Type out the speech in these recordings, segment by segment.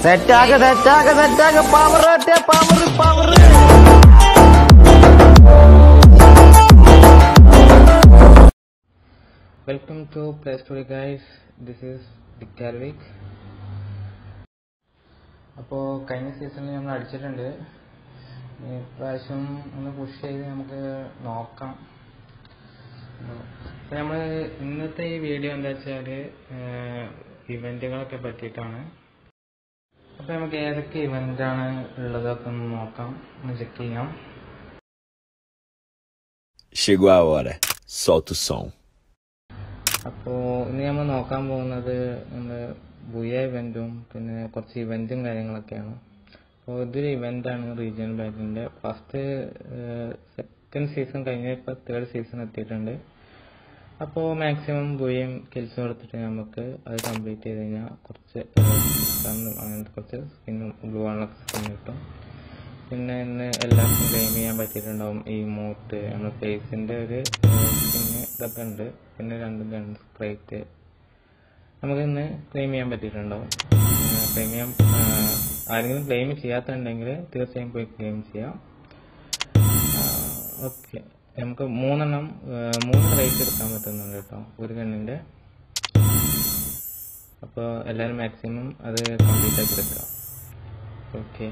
സെറ്റാക്ക് സെറ്റാക്ക് സെറ്റാക്ക് power power power welcome to play story guys this is ഡിക്കാർവിക് അപ്പോൾ കഴിഞ്ഞ സീസണിൽ നമ്മൾ അടിച്ചിട്ടുണ്ട് ഈ പ്രാവശ്യം ഒന്ന് പുഷ് ചെയ്ത് നമുക്ക് നോക്കാം അപ്പോൾ നമ്മൾ ഇന്നത്തെ ഈ വീഡിയോ എന്താ വെച്ചാൽ ഇവൻറ്റുകളൊക്കെ പറ്റിയിട്ടാണ് അപ്പോൾ നമുക്ക് ഏതൊക്കെ ഇവൻ്റാണ് ഉള്ളതൊക്കെ ഒന്ന് നോക്കാം ഒന്ന് ചെക്ക് ചെയ്യാം Chegou a hora. Solta o som. അപ്പോൾ ഇനി നമ്മൾ നോക്കാൻ പോകുന്നത് നമ്മുടെ ബുയ ഇവൻറ്റും പിന്നെ കുറച്ച് ഇവൻറ്റും കാര്യങ്ങളൊക്കെയാണ് അപ്പോൾ ഇതൊരു ഇവൻ്റാണ് റീജിയണൽ ബാങ്കിൻ്റെ ഫസ്റ്റ് സെക്കൻഡ് സീസൺ കഴിഞ്ഞ് ഇപ്പോൾ തേർഡ് സീസൺ എത്തിയിട്ടുണ്ട് അപ്പോൾ മാക്സിമം ബുയയും കിൽസും എടുത്തിട്ട് നമുക്ക് അത് കംപ്ലീറ്റ് ചെയ്ത് കഴിഞ്ഞാൽ കുറച്ച് കണ്ണും അങ്ങനത്തെ കുറച്ച് സ്കിന്നും ബ്ലൂ ആണൊക്കെ സ്കിൻ കിട്ടും പിന്നെ ഇന്ന് എല്ലാവർക്കും ക്ലെയിം ചെയ്യാൻ പറ്റിയിട്ടുണ്ടാവും ഈ മോട്ട് നമ്മുടെ ഫേസിന്റെ ഒരു സ്കിന്ന് ഇതൊക്കെ ഉണ്ട് പിന്നെ രണ്ട് ഗൺ സ്പ്രൈറ്റ് നമുക്ക് ഇന്ന് ക്ലെയിം ചെയ്യാൻ പറ്റിയിട്ടുണ്ടാവും ക്ലെയിം ചെയ്യാൻ ആ, ആരെങ്കിലും ക്ലെയിം ചെയ്യാത്തുണ്ടെങ്കിൽ തീർച്ചയായും പോയി ക്ലെയിം ചെയ്യാം ഓക്കെ നമുക്ക് മൂന്നെണ്ണം ആ, മൂന്ന് റേറ്റ് എടുക്കാൻ പറ്റുന്നുണ്ട് കേട്ടോ ഒരു ഗണ്ണിന്റെ അപ്പോൾ എല്ലാവരും മാക്സിമം അത് കംപ്ലീറ്റ് ആക്കി എടുക്കുക ഓക്കെ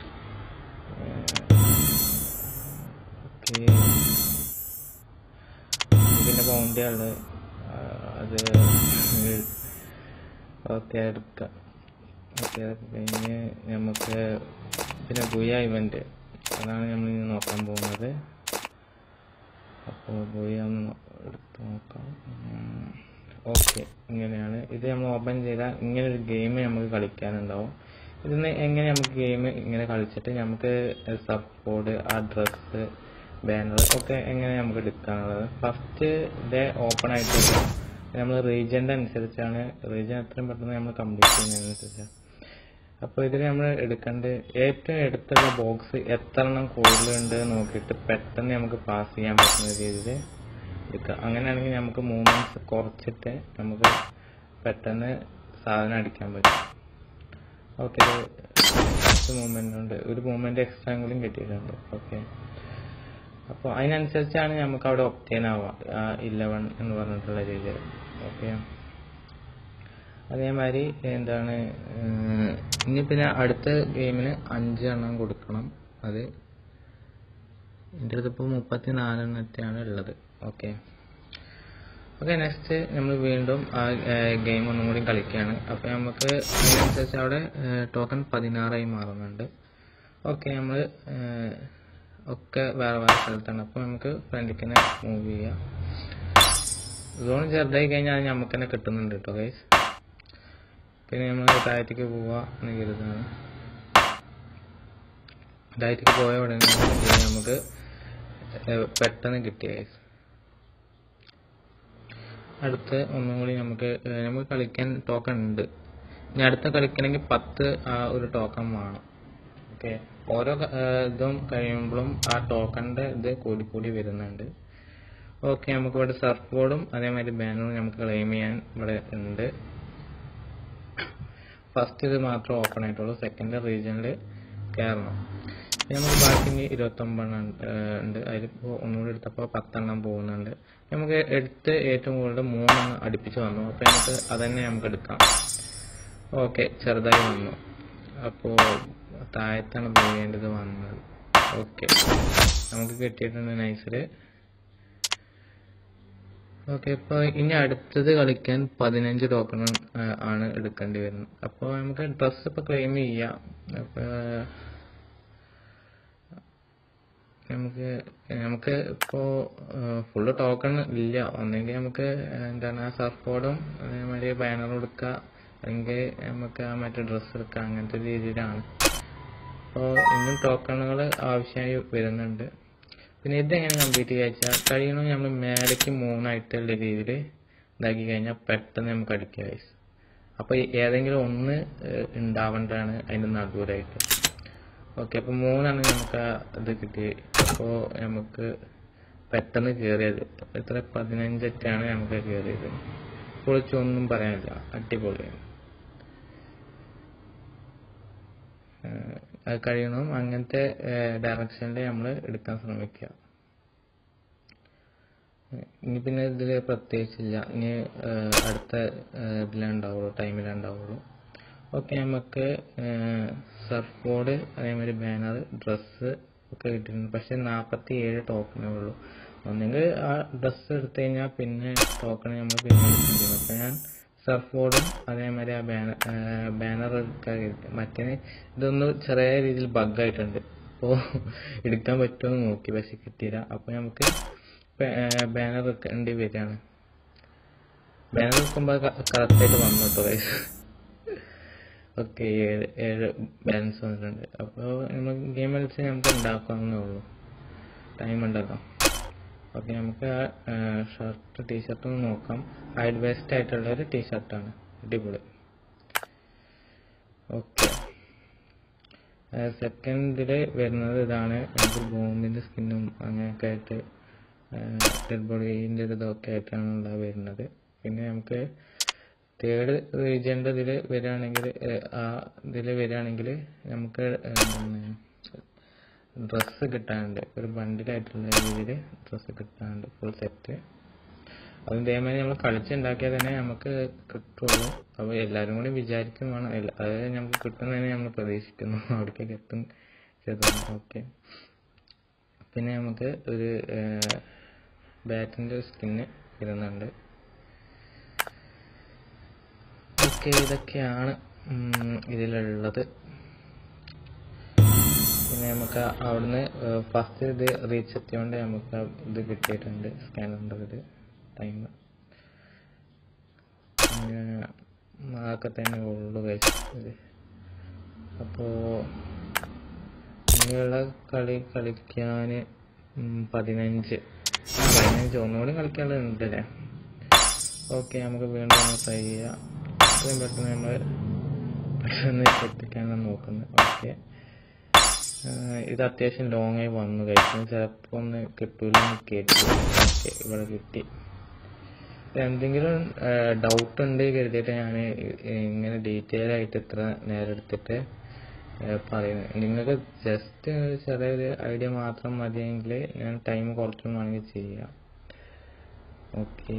ഓക്കെ പിന്നെ ബൗണ്ടിയാണ് അത് ഓക്കെ എടുക്കാം ഓക്കെ അതൊക്കെ കഴിഞ്ഞ് നമുക്ക് പിന്നെ ബുയ ഇവന്റ് അതാണ് നമ്മൾ ഇനി നോക്കാൻ പോകുന്നത് അപ്പോൾ ബുയ ഒന്ന് നോ- എടുത്ത് നോക്കാം ഓക്കെ ഇങ്ങനെയാണ് ഇത് നമ്മൾ ഓപ്പൺ ചെയ്താൽ ഇങ്ങനെ ഒരു ഗെയിം നമുക്ക് കളിക്കാനുണ്ടാവും ഇതിന് എങ്ങനെ നമുക്ക് ഗെയിം ഇങ്ങനെ കളിച്ചിട്ട് നമുക്ക് സപ്പോർട്ട് ആ ഡ്രസ്സ് ബാനർ ഒക്കെ എങ്ങനെ നമുക്ക് എടുക്കാനുള്ളത് ഫസ്റ്റ് ഡേ ഓപ്പൺ ആയിട്ട് നമ്മൾ റീജിയൻ്റെ അനുസരിച്ചാണ് റീജിയൻ എത്രയും പെട്ടെന്ന് നമ്മൾ കംപ്ലീറ്റ് ചെയ്യുന്നതനുസരിച്ചാണ് അപ്പോൾ ഇതിൽ നമ്മൾ എടുക്കേണ്ട ഏറ്റവും അടുത്തുള്ള ബോക്സ് എത്ര എണ്ണം കൂടുതലുണ്ട് നോക്കിയിട്ട് പെട്ടെന്ന് നമുക്ക് പാസ് ചെയ്യാൻ പറ്റുന്ന രീതിയിൽ എടുക്കുക അങ്ങനെയാണെങ്കിൽ നമുക്ക് മൂവ്മെന്റ്സ് കുറച്ചിട്ട് നമുക്ക് പെട്ടെന്ന് സാധനം അടിക്കാൻ പറ്റും ഓക്കെ ഫസ്റ്റ് മൂവ്മെന്റ് ഉണ്ട് ഒരു മൂവ്മെന്റ് എക്സ്ട്രാ കൂടി കിട്ടിയിട്ടുണ്ട് ഓക്കെ അപ്പോൾ അതിനനുസരിച്ചാണ് നമുക്ക് അവിടെ ഒപ്റ്റെയിൻ ആവുക ഇലവൻ എന്ന് പറഞ്ഞിട്ടുള്ള രീതിയിൽ ഓക്കെ അതേമാതിരി എന്താണ് ഏഹ്, ഇനി പിന്നെ അടുത്ത ഗെയിമിന് അഞ്ച് എണ്ണം കൊടുക്കണം അത് എൻ്റെ അടുത്ത് ഇപ്പോൾ മുപ്പത്തി നാലെണ്ണത്തെയാണ് ഉള്ളത് ഓക്കെ ഓക്കെ നെക്സ്റ്റ് നമ്മൾ വീണ്ടും ആ ഗെയിം ഒന്നും കൂടി കളിക്കുകയാണ് അപ്പോൾ നമുക്ക് അതിനനുസരിച്ച് അവിടെ ടോക്കൺ പതിനാറായി മാറുന്നുണ്ട് ഓക്കെ നമ്മൾ ഒക്കെ വേറെ വേറെ സ്ഥലത്താണ് അപ്പോൾ നമുക്ക് ഫ്രണ്ടിലേക്ക് തന്നെ മൂവ് ചെയ്യാം സോൺ ചെറുതായി കഴിഞ്ഞാൽ അത് നമുക്ക് തന്നെ കിട്ടുന്നുണ്ട് കേട്ടോ ഗൈസ് പിന്നെ നമ്മൾ താഴത്തേക്ക് പോവുക എന്ന് കരുതാണ് താഴത്തേക്ക് പോയ ഉടനെ ഇത് നമുക്ക് ഏഹ് പെട്ടെന്ന് കിട്ടിയ ഗൈസ് അടുത്ത് ഒന്നും കൂടി നമുക്ക് ഏഹ് നമുക്ക് കളിക്കാൻ ടോക്കൺ ഉണ്ട് ഇനി അടുത്ത കളിക്കണമെങ്കിൽ പത്ത് ആ ഒരു ടോക്കൺ വേണം ഓക്കെ ഓരോ ക- ഏഹ് ഇതും കഴിയുമ്പോഴും ആ ടോക്കണിന്റെ ഇത് കൂടി കൂടി വരുന്നുണ്ട് ഓക്കെ നമുക്ക് ഇവിടെ സർഫ് ബോർഡും അതേമാതിരി ബാനറും നമുക്ക് ക്ലെയിം ചെയ്യാൻ ഇവിടെ ഉണ്ട് ഫസ്റ്റ് ഇത് മാത്രം ഓപ്പൺ ആയിട്ടുള്ളൂ സെക്കൻഡ് റീജിയനിൽ കയറണം ഇനി നമുക്ക് ബാക്കി ഇനി ഇരുപത്തൊമ്പതെണ്ണം ഉണ്ട്, ഏഹ് ഉണ്ട് അതിലിപ്പോൾ ഒന്നുകൂടി എടുത്തപ്പോൾ പത്തെണ്ണം പോകുന്നുണ്ട് നമുക്ക് എടുത്ത് ഏറ്റവും കൂടുതൽ മൂന്നെണ്ണം അടുപ്പിച്ച് വന്നു അപ്പോൾ നമുക്ക് അതന്നെ നമുക്ക് എടുക്കാം ഓക്കെ ചെറുതായി വന്നു അപ്പോൾ താഴത്താണ് പോകേണ്ടത് വന്നത് ഓക്കെ നമുക്ക് കിട്ടിയിട്ടുണ്ട് നൈസില് ഓക്കെ ഇപ്പൊ ഇനി അടുത്തത് കളിക്കാൻ പതിനഞ്ച് ടോക്കൺ ആണ് എടുക്കേണ്ടി വരുന്നത് അപ്പോൾ നമുക്ക് ഡ്രസ് ഇപ്പൊ ക്ലെയിം ചെയ്യാം അപ്പൊ നമുക്ക് നമുക്ക് ഇപ്പോ ഫുള്ള് ടോക്കൺ ഇല്ല ഒന്നെങ്കിൽ നമുക്ക് എന്താണ് ആ സർഫ് ബോർഡും അതേമാതിരി ബാനറും എടുക്കുക അല്ലെങ്കിൽ നമുക്ക് ആ മറ്റേ ഡ്രസ്സ് എടുക്കുക അങ്ങനത്തെ രീതിയിലാണ് അപ്പോൾ ഇന്നും ടോക്കണുകൾ ആവശ്യമായി വരുന്നുണ്ട് പിന്നെ ഇതെങ്ങനെ കംപ്ലീറ്റ് ചെയ്യുക വെച്ചാൽ കഴിയണം നമ്മൾ മേലേക്ക് മൂന്നായിട്ടുള്ള രീതിയിൽ ഇതാക്കി കഴിഞ്ഞാൽ പെട്ടെന്ന് നമുക്ക് അടിക്കുക guys. അപ്പോൾ ഈ ഏതെങ്കിലും ഒന്ന് ഏഹ്, ഉണ്ടാവേണ്ടതാണ് അതിൻ്റെ നടുവിലായിട്ട് ഓക്കെ അപ്പോൾ മൂന്നാണ് നമുക്ക് ആ ഇത് കിട്ടി അപ്പോൾ നമുക്ക് പെട്ടെന്ന് കയറിയത് എത്ര പതിനഞ്ചറ്റാണ് നമുക്ക് കയറിയത് പൊളിച്ചൊന്നും പറയാനില്ല അടിപൊളിയാണ് അത് കഴിയണം അങ്ങനത്തെ ഡയറക്ഷനിൽ നമ്മൾ എടുക്കാൻ ശ്രമിക്കുക ഇനി പിന്നെ ഇതിൽ പ്രത്യേകിച്ചില്ല ഇനി ഏഹ്, അടുത്ത ഏഹ്, ഇതിലേ ഉണ്ടാവുള്ളൂ ടൈമിലേ ഉണ്ടാവുള്ളൂ ഓക്കെ നമുക്ക് സർഫ് ബോർഡ് അതേമാതിരി ബാനർ ഡ്രസ്സ് ഒക്കെ കിട്ടിയിട്ടുണ്ട് പക്ഷെ നാൽപ്പത്തി ഏഴ് ടോക്കണേ ഉള്ളൂ ഒന്നെങ്കിൽ ആ ഡ്രസ്സ് എടുത്തു കഴിഞ്ഞാൽ പിന്നെ ടോക്കൺ നമ്മൾ പിന്നെ എടുക്കേണ്ടി വരും അപ്പം ഞാൻ സർഫ് ബോർഡും അതേമാതിരി ആ ബാനർ ബാനർ എടുക്കാൻ കരുതി. മറ്റേ ഇതൊന്ന് ചെറിയ രീതിയിൽ ബഗ്ഗായിട്ടുണ്ട് അപ്പോൾ എടുക്കാൻ പറ്റുമോ എന്ന് നോക്കി പക്ഷെ കിട്ടിയില്ല അപ്പോൾ നമുക്ക് ബാനർ വെക്കേണ്ടി വരികയാണ് ബാനർ വെക്കുമ്പോൾ കറക്റ്റായിട്ട് വന്നു കേട്ടോ ഓക്കെ ഏഴ് ഏഴ് ബാലൻസ് വന്നിട്ടുണ്ട് അപ്പോൾ നമുക്ക് ഗെയിം കളിച്ച് നമുക്ക് ഉണ്ടാക്കാവുന്നേ ഉള്ളൂ ടൈം ഉണ്ടല്ലോ ഓക്കെ നമുക്ക് ആ ഷർട്ട് ടീഷർട്ട് ഒന്ന് നോക്കാം ഹൈഡ് വേസ്റ്റ് ആയിട്ടുള്ള ഒരു ടീഷർട്ടാണ് അടിപൊളി ഓക്കെ സെക്കൻഡിൽ വരുന്നത് ഇതാണ് നമുക്ക് ബോംബിൻ്റെ സ്കിന്നും അങ്ങനെയൊക്കെ ആയിട്ട് ഡെഡ് ബോഡീൻ്റെ ഇതൊക്കെ ആയിട്ടാണ് ഉള്ളത് വരുന്നത് പിന്നെ നമുക്ക് തേർഡ് റീജിയൻ്റെ ഇതിൽ വരികയാണെങ്കിൽ ആ ഇതിൽ വരികയാണെങ്കിൽ നമുക്ക് എന്താണ് ഡ്രസ്സ് കിട്ടാനുണ്ട് ഒരു ബണ്ടിലായിട്ടുള്ള രീതിയിൽ ഡ്രസ്സ് കിട്ടാനുണ്ട് ഫുൾ സെറ്റ് അത് ഇതേമാതിരി നമ്മൾ കളിച്ചുണ്ടാക്കിയാൽ തന്നെ നമുക്ക് കിട്ടുള്ളൂ അപ്പോൾ എല്ലാവരും കൂടി വിചാരിക്കും വേണം എല്ലാ- അത് നമുക്ക് കിട്ടുന്നതിന് നമ്മൾ പ്രതീക്ഷിക്കുന്നു അവിടേക്ക് എത്തും ചെയ്തു ഓക്കെ പിന്നെ നമുക്ക് ഒരു ബാറ്റിൻ്റെ സ്കിന്ന് വരുന്നുണ്ട് ഓക്കെ ഇതൊക്കെയാണ് ഉം, ഇതിലുള്ളത് പിന്നെ നമുക്ക് അവിടുന്ന് ഫസ്റ്റ് ഇത് റീച്ച് എത്തിയോണ്ട് നമുക്ക് ആ ഇത് കിട്ടിയിട്ടുണ്ട് സ്കാനറിൻ്റെ ഇത് ടൈം പിന്നെ അതൊക്കെ തന്നെ ഉള്ളു കഴിച്ചത് അപ്പോൾ ഇനിയുള്ള കളി കളിക്കാൻ പതിനഞ്ച് ആ പതിനഞ്ച് ഒന്നുകൂടി കളിക്കാനുള്ളത് അല്ലേ ഓക്കെ നമുക്ക് വീണ്ടും ഒന്ന് ട്രൈ ചെയ്യാം അത്രയും പെട്ടെന്ന് നമ്മൾ പെട്ടെന്ന് എത്തിക്കാനാണ് നോക്കുന്നത് ഓക്കെ ഇത് അത്യാവശ്യം ലോങ് ആയി വന്നു കഴിച്ചു ചിലപ്പോൾ ഒന്ന് കിട്ടൂല കേട്ടു ഓക്കെ ഇവിടെ കിട്ടി എന്തെങ്കിലും ഡൗട്ട് ഉണ്ട് കരുതിയിട്ട് ഞാൻ ഇങ്ങനെ ഡീറ്റെയിൽ ആയിട്ട് ഇത്ര നേരം എടുത്തിട്ട് ഏഹ് പറയുന്നത് നിങ്ങൾക്ക് ജസ്റ്റ് ചെറിയൊരു ഐഡിയ മാത്രം മതിയെങ്കിൽ ഞാൻ ടൈം കുറച്ചും വേണമെങ്കിൽ ചെയ്യാം ഓക്കെ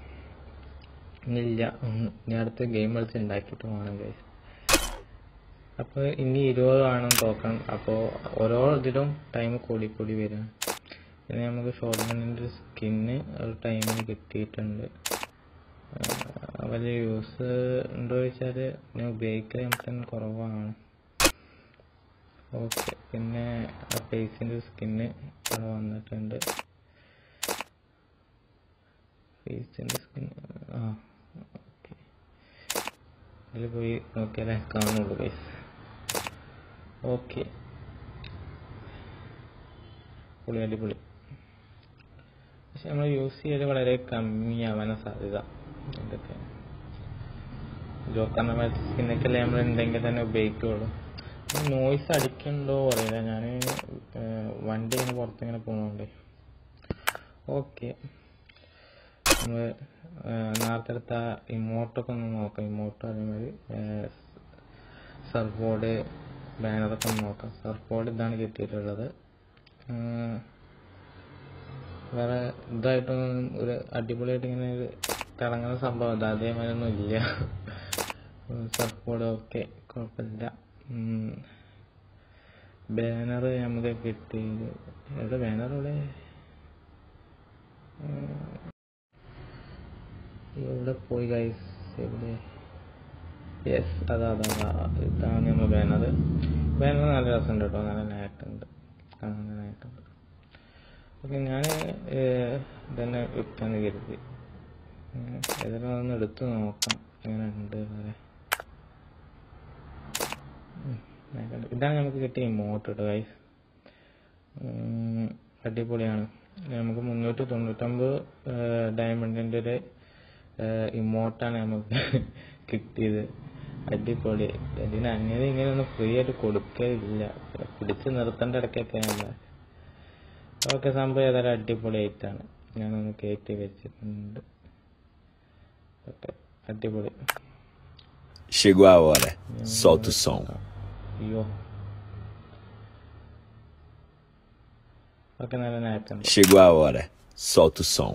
ഇല്ല ഉം, ഇനി അടുത്ത ഗെയിം കളിച്ച് ഉണ്ടാക്കിയിട്ട് വേണം guys. അപ്പോൾ ഇനി ഇരുപത് വേണം ടോക്കൺ അപ്പോൾ ഓരോ ഇതിലും ടൈം കൂടി കൂടി വരും പിന്നെ നമുക്ക് ഷോർട്ട് ഗണ്ണിൻ്റെ സ്കിന്ന് ഒരു ടൈമിന് കിട്ടിയിട്ടുണ്ട് ആഹ് വലിയ യൂസ് ഉണ്ടോ ചോദിച്ചാൽ ഞാൻ ഉപയോഗിക്കൽ നമുക്ക് തന്നെ കുറവാണ് ഓക്കെ പിന്നെ ആ ഫേസിൻ്റെ സ്കിന്ന് ഇവിടെ വന്നിട്ടുണ്ട് ഫേസിൻ്റെ സ്കിൻ ആ ഓക്കെ ഇതിൽ പോയി നോക്കിയാലേ കാണുള്ളൂ ഗൈസ് ഓക്കെ പൊളി അടിപൊളി പക്ഷെ നമ്മൾ യൂസ് ചെയ്യൽ വളരെ കമ്മിയാവാനാണ് സാധ്യത ഇതൊക്കെ ജോക്കറിനെ മാറ്റി സ്കിന്നൊക്കെ നമ്മൾ ഉണ്ടെങ്കിൽ തന്നെ ഉപയോഗിക്കുള്ളൂ നോയ്സ് അടിക്കണ്ടോ അറിയില്ല ഞാൻ വണ്ടി ഇങ്ങനെ പുറത്തിങ്ങനെ പോകുന്നുണ്ട് ഓക്കെ നമ്മൾ നേരത്തെ എടുത്ത ഇമോട്ടൊക്കെ ഒന്ന് നോക്കാം ഇമോട്ടോ അതേമാതിരി സർഫ് ബോർഡ് ബാനറൊക്കെ ഒന്ന് നോക്കാം സർഫ് ബോർഡ് ഇതാണ് കിട്ടിയിട്ടുള്ളത് ഏഹ് വേറെ ഇതായിട്ടൊന്നും ഒരു അടിപൊളിയായിട്ട് ഇങ്ങനെ ഒരു തിളങ്ങുന്ന സംഭവം ഇത് അതേമാതിരി ഒന്നും ഇല്ല സർഫ് ബോർഡ് ഓക്കെ കുഴപ്പമില്ല ബാനർ നമുക്ക് കിട്ടി എവിടെ ബാനർ ഇവിടെ ഏഹ് എവിടെ പോയി ഗൈസ് എവിടെ യെസ് അതാ അതാ അതാ ഇതാണ് നമ്മൾ ബാനർ ബാനർ നല്ല രസമുണ്ട് കേട്ടോ നല്ല നേട്ടുണ്ട് കാണാൻ നേട്ടുണ്ട് ഓക്കെ ഞാൻ ഇതന്നെ വിൽക്കാൻ കരുതി ഉം, ഏതായാലും അതൊന്ന് എടുത്ത് നോക്കാം എങ്ങനെ ഉണ്ട് വരെ ഇതാണ് നമുക്ക് കിട്ടിയ ഇമോട്ട് കേട്ടോ ഗൈസ് അടിപൊളിയാണ് നമുക്ക് മുന്നൂറ്റി തൊണ്ണൂറ്റൊമ്പത് ഡയമണ്ടിൻ്റെ ഒരു ഇമോട്ടാണ് നമുക്ക് കിട്ടിയത് അടിപൊളി ഇതിന് അങ്ങനെ ഇങ്ങനെയൊന്നും ഫ്രീ ആയിട്ട് കൊടുക്കലില്ല പിടിച്ച് നിർത്തേണ്ട ഇടയ്ക്കൊക്കെ നമ്മൾ ഓക്കെ സംഭവം ഏതായാലും അടിപൊളിയായിട്ടാണ് ഞാനൊന്ന് കയറ്റി വെച്ചിട്ടുണ്ട് ഓക്കെ അടിപൊളി Chegou a hora. Solta o som. അയ്യോ ഒക്കെ നല്ല നേക്കുണ്ട് Chegou a hora. Solta o som.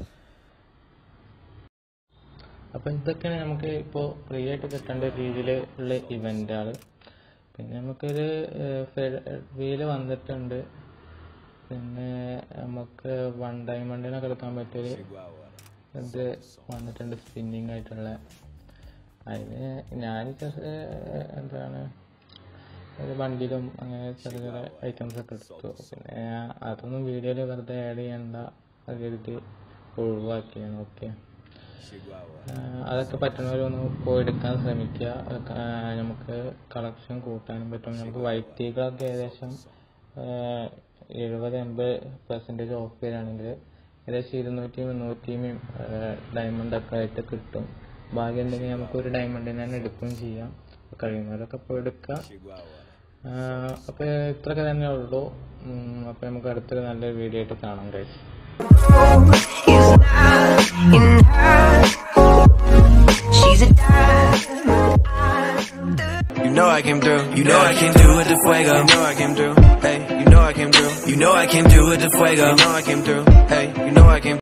അപ്പൊ ഇതൊക്കെയാണ് നമുക്ക് ഇപ്പോൾ ഫ്രീ ആയിട്ട് കിട്ടേണ്ട രീതിയിൽ ഉള്ള ഇവന്റുകൾ പിന്നെ നമുക്കൊരു വീല് വന്നിട്ടുണ്ട് പിന്നെ നമുക്ക് വൺ ഡയമണ്ടിനൊക്കെ എടുക്കാൻ പറ്റിയൊരു ഇത് വന്നിട്ടുണ്ട് സ്പിന്നിങ് ആയിട്ടുള്ള അതിന് ഞാൻ ചെറിയ എന്താണ് ഒരു വണ്ടിയിലും അങ്ങനെ ചെറിയ ചെറിയ ഐറ്റംസ് ഒക്കെ എടുത്തു പിന്നെ ഞാൻ അതൊന്നും വീഡിയോയിൽ വെറുതെ ആഡ് ചെയ്യണ്ട അത് കരുതി ഒഴിവാക്കിയാണ് ഓക്കെ അതൊക്കെ പറ്റുന്നവരൊന്ന് പോയി എടുക്കാൻ ശ്രമിക്കുക അതൊക്കെ, ആ, നമുക്ക് കളക്ഷൻ കൂട്ടാനും പറ്റും നമുക്ക് വൈറ്റ് ടീകളൊക്കെ ഏകദേശം എഴുപത് എൺപത് പെർസെൻറ്റേജ് ഓഫ് വരികയാണെങ്കിൽ ഏകദേശം ഇരുന്നൂറ്റിയും മുന്നൂറ്റിയും ഡയമണ്ട് ഒക്കെ ആയിട്ട് കിട്ടും ഭാഗ്യം ഉണ്ടെങ്കിൽ നമുക്ക് ഒരു ഡയമണ്ടിന് തന്നെ എടുക്കുകയും ചെയ്യാം കഴിയുന്നവരൊക്കെ പോയി എടുക്കുക ആഹ് അപ്പൊ ഇത്രയൊക്കെ തന്നെ ഉള്ളൂ ഉം, അപ്പൊ നമുക്ക് അടുത്തൊരു നല്ലൊരു വീഡിയോ ആയിട്ട് കാണാം കഴിച്ചു is not in her. She's a diamond. You know I came through. You know I came through with the fuego. You know I came through. Hey, you know I came through. You know I came through with the fuego. You know I came through. Hey, you know I came